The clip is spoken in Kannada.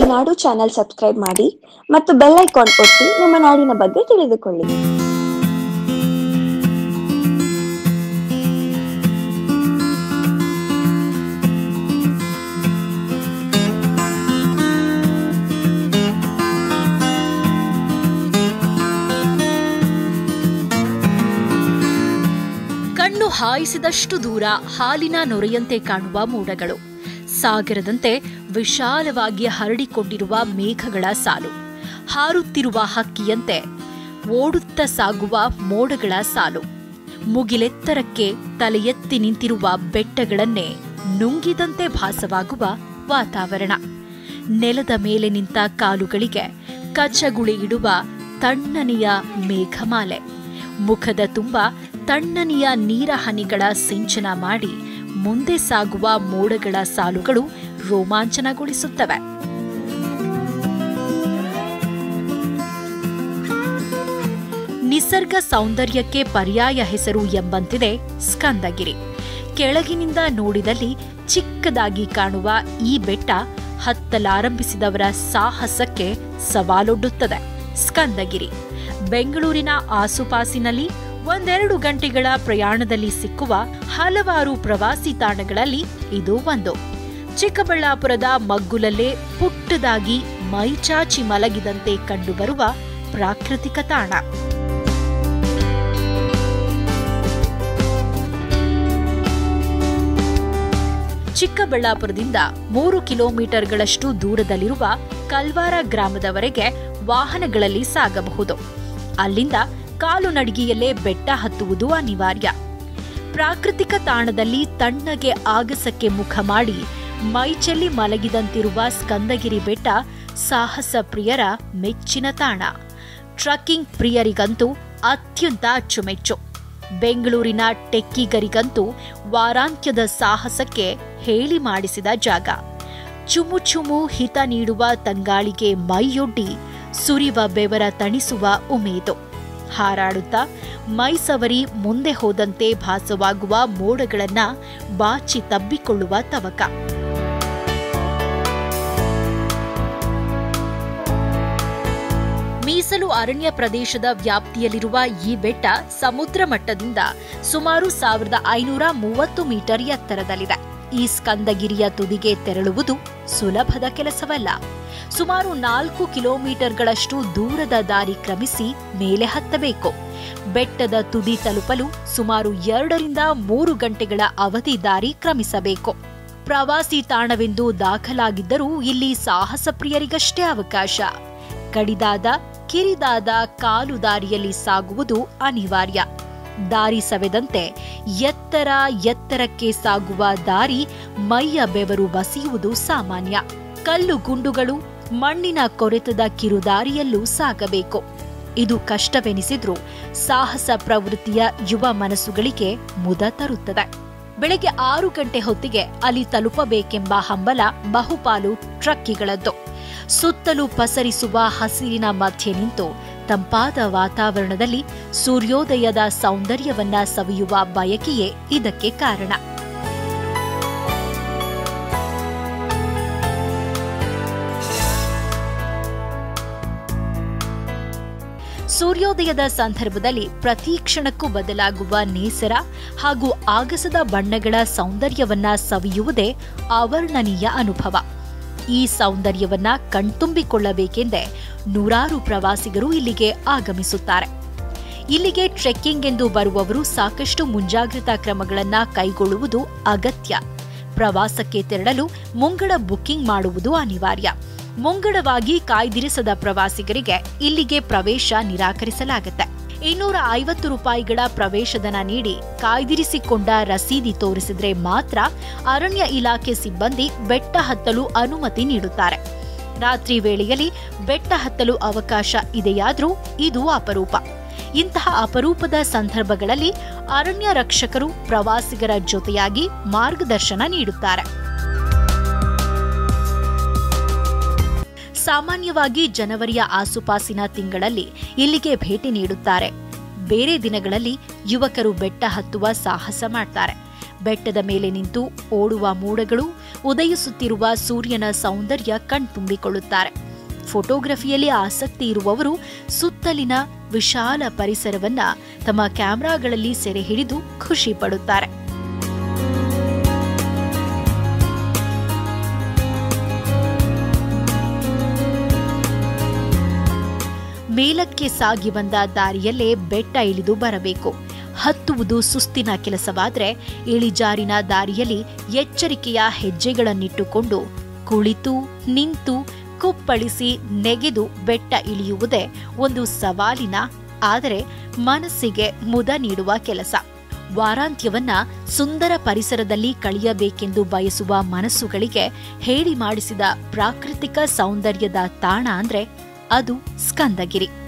ನಾಡು ಚಾನೆಲ್ ಸಬ್ಸ್ಕ್ರೈಬ್ ಮಾಡಿ ಮತ್ತು ಬೆಲ್ ಐಕಾನ್ ಒತ್ತಿ ನಮ್ಮ ನಾಡಿನ ಬಗ್ಗೆ ತಿಳಿದುಕೊಳ್ಳಿ ಕಣ್ಣು ಹಾಯಿಸಿದಷ್ಟು ದೂರ ಹಾಲಿನ ನೊರೆಯಂತೆ ಕಾಣುವ ಮೋಡಗಳು ಸಾಗರದಂತೆ ವಿಶಾಲವಾಗಿ ಹರಡಿಕೊಂಡಿರುವ ಮೇಘಗಳ ಸಾಲು ಹಾರುತ್ತಿರುವ ಹಕ್ಕಿಯಂತೆ ಓಡುತ್ತಾ ಸಾಗುವ ಮೋಡಗಳ ಸಾಲು ಮುಗಿಲೆತ್ತರಕ್ಕೆ ತಲೆ ಎತ್ತಿ ನಿಂತಿರುವ ಬೆಟ್ಟಗಳನ್ನೇ ನುಂಗಿದಂತೆ ಭಾಸವಾಗುವ ವಾತಾವರಣ ನೆಲದ ಮೇಲೆ ನಿಂತ ಕಾಲುಗಳಿಗೆ ಕಚ್ಚಗುಳಿ ಇಡುವ ತಣ್ಣನೆಯ ಮೇಘಮಾಲೆ ಮುಖದ ತುಂಬ ತಣ್ಣನೆಯ ನೀರ ಹನಿಗಳ ಸಿಂಚನ ಮಾಡಿ ಮುಂದೆ ಸಾಗುವ ಮೋಡಗಳ ಸಾಲುಗಳು ರೋಮಾಂಚನಗೊಳಿಸುತ್ತವೆ ನಿಸರ್ಗ ಸೌಂದರ್ಯಕ್ಕೆ ಪರ್ಯಾಯ ಹೆಸರು ಎಂಬಂತಿದೆ ಸ್ಕಂದಗಿರಿ ಕೆಳಗಿನಿಂದ ನೋಡಿದಲ್ಲಿ ಚಿಕ್ಕದಾಗಿ ಕಾಣುವ ಈ ಬೆಟ್ಟ ಹತ್ತಲಾರಂಭಿಸಿದವರ ಸಾಹಸಕ್ಕೆ ಸವಾಲೊಡ್ಡುತ್ತದೆ ಸ್ಕಂದಗಿರಿ ಬೆಂಗಳೂರಿನ ಆಸುಪಾಸಿನಲ್ಲಿ ಒಂದೆರಡು ಗಂಟೆಗಳ ಪ್ರಯಾಣದಲ್ಲಿ ಸಿಕ್ಕುವ ಹಲವಾರು ಪ್ರವಾಸಿ ತಾಣಗಳಲ್ಲಿ ಇದು ಒಂದು ಚಿಕ್ಕಬಳ್ಳಾಪುರದ ಮಗ್ಗುಲಲ್ಲೇ ಪುಟ್ಟದಾಗಿ ಮೈಚಾಚಿ ಮಲಗಿದಂತೆ ಕಂಡುಬರುವ ಪ್ರಾಕೃತಿಕ ತಾಣ ಚಿಕ್ಕಬಳ್ಳಾಪುರದಿಂದ ಮೂರು ಕಿಲೋಮೀಟರ್ಗಳಷ್ಟು ದೂರದಲ್ಲಿರುವ ಕಲ್ವಾರ ಗ್ರಾಮದವರೆಗೆ ವಾಹನಗಳಲ್ಲಿ ಸಾಗಬಹುದು ಅಲ್ಲಿಂದ ಕಾಲು ನಡಿಗೆಯಲ್ಲೇ ಬೆಟ್ಟ ಹತ್ತುವುದು ಅನಿವಾರ್ಯ ಪ್ರಾಕೃತಿಕ ತಾಣದಲ್ಲಿ ತಣ್ಣಗೆ ಆಗಸಕ್ಕೆ ಮುಖ ಮಾಡಿ ಮೈಚೆಲ್ಲಿ ಮಲಗಿದಂತಿರುವ ಸ್ಕಂದಗಿರಿ ಬೆಟ್ಟ ಸಾಹಸ ಪ್ರಿಯರ ಮೆಚ್ಚಿನ ತಾಣ ಟ್ರಕ್ಕಿಂಗ್ ಪ್ರಿಯರಿಗಂತೂ ಅತ್ಯಂತ ಅಚ್ಚುಮೆಚ್ಚು ಬೆಂಗಳೂರಿನ ಟೆಕ್ಕಿಗರಿಗಂತೂ ವಾರಾಂತ್ಯದ ಸಾಹಸಕ್ಕೆ ಹೇಳಿ ಮಾಡಿಸಿದ ಜಾಗ ಚುಮು ಚುಮು ಹಿತ ನೀಡುವ ತಂಗಾಳಿಗೆ ಮೈಯೊಡ್ಡಿ ಸುರಿವ ಬೆವರ ತಣಿಸುವ ಉಮೇದು ಹಾರಾಡುತ್ತಾ ಮೈ ಸವರಿ ಮುಂದೆ ಹೋದಂತೆ ಭಾಸವಾಗುವ ಮೋಡಗಳನ್ನ ಬಾಚಿ ತಬ್ಬಿಕೊಳ್ಳುವ ತವಕ ಮೀಸಲು ಅರಣ್ಯ ಪ್ರದೇಶದ ವ್ಯಾಪ್ತಿಯಲ್ಲಿರುವ ಈ ಬೆಟ್ಟ ಸಮುದ್ರ ಮಟ್ಟದಿಂದ ಸುಮಾರು ಸಾವಿರದ ಐನೂರ ಮೂವತ್ತು ಮೀಟರ್ ಎತ್ತರದಲ್ಲಿದೆ ಈ ಸ್ಕಂದಗಿರಿಯ ತುದಿಗೆ ತೆರಳುವುದು ಸುಲಭದ ಕೆಲಸವಲ್ಲ ಸುಮಾರು ನಾಲ್ಕು ಕಿಲೋಮೀಟರ್ಗಳಷ್ಟು ದೂರದ ದಾರಿ ಕ್ರಮಿಸಿ ಮೇಲೆ ಹತ್ತಬೇಕು ಬೆಟ್ಟದ ತುದಿ ತಲುಪಲು ಸುಮಾರು ಎರಡರಿಂದ ಮೂರು ಗಂಟೆಗಳ ಅವಧಿ ದಾರಿ ಕ್ರಮಿಸಬೇಕು ಪ್ರವಾಸಿ ತಾಣವೆಂದು ದಾಖಲಾಗಿದ್ದರೂ ಇಲ್ಲಿ ಸಾಹಸ ಪ್ರಿಯರಿಗಷ್ಟೇ ಅವಕಾಶ ಕಡಿದಾದ ಕಿರಿದಾದ ಕಾಲು ದಾರಿಯಲ್ಲಿ ಸಾಗುವುದು ಅನಿವಾರ್ಯ ದಾರಿ ಸವೆದಂತೆ ಎತ್ತರ ಎತ್ತರಕ್ಕೆ ಸಾಗುವ ದಾರಿ ಮೈಯ ಬೆವರು ಬಸಿಯುವುದು ಸಾಮಾನ್ಯ ಕಲ್ಲು ಗುಂಡುಗಳು ಮಣ್ಣಿನ ಕೊರೆತದ ಕಿರುದಾರಿಯಲ್ಲೂ ಸಾಗಬೇಕು ಇದು ಕಷ್ಟವೆನಿಸಿದ್ರೂ ಸಾಹಸ ಪ್ರವೃತ್ತಿಯ ಯುವ ಮನಸ್ಸುಗಳಿಗೆ ಮುದ ತರುತ್ತದೆ ಬೆಳಗ್ಗೆ ಆರು ಗಂಟೆ ಹೊತ್ತಿಗೆ ಅಲ್ಲಿ ತಲುಪಬೇಕೆಂಬ ಹಂಬಲ ಬಹುಪಾಲು ಟ್ರಕ್ಕಿಗಳದ್ದು ಸುತ್ತಲೂ ಪಸರಿಸುವ ಹಸಿರಿನ ಮಧ್ಯೆ ನಿಂತು ತಂಪಾದ ವಾತಾವರಣದಲ್ಲಿ ಸೂರ್ಯೋದಯದ ಸೌಂದರ್ಯವನ್ನ ಸವಿಯುವ ಬಯಕೆಯೇ ಇದಕ್ಕೆ ಕಾರಣ ಸೂರ್ಯೋದಯದ ಸಂದರ್ಭದಲ್ಲಿ ಪ್ರತಿ ಕ್ಷಣಕ್ಕೂ ಬದಲಾಗುವ ನೇಸರ ಹಾಗೂ ಆಗಸದ ಬಣ್ಣಗಳ ಸೌಂದರ್ಯವನ್ನ ಸವಿಯುವುದೇ ಅವರ್ಣನೀಯ ಅನುಭವ ಈ ಸೌಂದರ್ಯವನ್ನ ಕಣ್ತುಂಬಿಕೊಳ್ಳಬೇಕೆಂದೇ ನೂರಾರು ಪ್ರವಾಸಿಗರು ಇಲ್ಲಿಗೆ ಆಗಮಿಸುತ್ತಾರೆ ಇಲ್ಲಿಗೆ ಟ್ರೆಕ್ಕಿಂಗ್ ಎಂದು ಬರುವವರು ಸಾಕಷ್ಟು ಮುಂಜಾಗ್ರತಾ ಕ್ರಮಗಳನ್ನ ಕೈಗೊಳ್ಳುವುದು ಅಗತ್ಯ ಪ್ರವಾಸಕ್ಕೆ ತೆರಳಲು ಮುಂಗಡ ಬುಕ್ಕಿಂಗ್ ಮಾಡುವುದು ಅನಿವಾರ್ಯ ಮುಂಗಡವಾಗಿ ಕಾಯ್ದಿರಿಸದ ಪ್ರವಾಸಿಗರಿಗೆ ಇಲ್ಲಿಗೆ ಪ್ರವೇಶ ನಿರಾಕರಿಸಲಾಗುತ್ತೆ ಇನ್ನೂರ ಐವತ್ತು ರೂಪಾಯಿಗಳ ಪ್ರವೇಶಧನ ನೀಡಿ ಕಾಯ್ದಿರಿಸಿಕೊಂಡ ರಸೀದಿ ತೋರಿಸಿದ್ರೆ ಮಾತ್ರ ಅರಣ್ಯ ಇಲಾಖೆ ಸಿಬ್ಬಂದಿ ಬೆಟ್ಟ ಹತ್ತಲು ಅನುಮತಿ ನೀಡುತ್ತಾರೆ ರಾತ್ರಿ ವೇಳೆಯಲ್ಲಿ ಬೆಟ್ಟ ಹತ್ತಲು ಅವಕಾಶ ಇದೆಯಾದ್ರೂ ಇದು ಅಪರೂಪ ಇಂತಹ ಅಪರೂಪದ ಸಂದರ್ಭಗಳಲ್ಲಿ ಅರಣ್ಯ ರಕ್ಷಕರು ಪ್ರವಾಸಿಗರ ಜೊತೆಯಾಗಿ ಮಾರ್ಗದರ್ಶನ ನೀಡುತ್ತಾರೆ ಸಾಮಾನ್ಯವಾಗಿ ಜನವರಿಯ ಆಸುಪಾಸಿನ ತಿಂಗಳಲ್ಲಿ ಇಲ್ಲಿಗೆ ಭೇಟಿ ನೀಡುತ್ತಾರೆ ಬೇರೆ ದಿನಗಳಲ್ಲಿ ಯುವಕರು ಬೆಟ್ಟ ಹತ್ತುವ ಸಾಹಸ ಮಾಡ್ತಾರೆ ಬೆಟ್ಟದ ಮೇಲೆ ನಿಂತು ಓಡುವ ಮೋಡಗಳು ಉದಯಿಸುತ್ತಿರುವ ಸೂರ್ಯನ ಸೌಂದರ್ಯ ಕಣ್ತುಂಬಿಕೊಳ್ಳುತ್ತಾರೆ ಫೋಟೋಗ್ರಫಿಯಲ್ಲಿ ಆಸಕ್ತಿ ಇರುವವರು ಸುತ್ತಲಿನ ವಿಶಾಲ ಪರಿಸರವನ್ನ ತಮ್ಮ ಕ್ಯಾಮೆರಾಗಳಲ್ಲಿ ಸೆರೆ ಹಿಡಿದು ಖುಷಿ ಪಡುತ್ತಾರೆ ಮೇಲಕ್ಕೆ ಸಾಗಿ ಬಂದ ದಾರಿಯಲ್ಲೇ ಬೆಟ್ಟ ಇಳಿದು ಬರಬೇಕು ಹತ್ತುವುದು ಸುಸ್ತಿನ ಕೆಲಸವಾದ್ರೆ ಇಳಿಜಾರಿನ ದಾರಿಯಲ್ಲಿ ಎಚ್ಚರಿಕೆಯ ಹೆಜ್ಜೆಗಳನ್ನಿಟ್ಟುಕೊಂಡು ಕುಳಿತು ನಿಂತು ಕುಪ್ಪಳಿಸಿ ನೆಗೆದು ಬೆಟ್ಟ ಇಳಿಯುವುದೇ ಒಂದು ಸವಾಲಿನ ಆದರೆ ಮನಸ್ಸಿಗೆ ಮುದ ನೀಡುವ ಕೆಲಸ ವಾರಾಂತ್ಯವನ್ನ ಸುಂದರ ಪರಿಸರದಲ್ಲಿ ಕಳೆಯಬೇಕೆಂದು ಬಯಸುವ ಮನಸ್ಸುಗಳಿಗೆ ಹೇಳಿ ಮಾಡಿಸಿದ ಪ್ರಾಕೃತಿಕ ಸೌಂದರ್ಯದ ತಾಣ ಅಂದ್ರೆ ಅದು ಸ್ಕಂದಗಿರಿ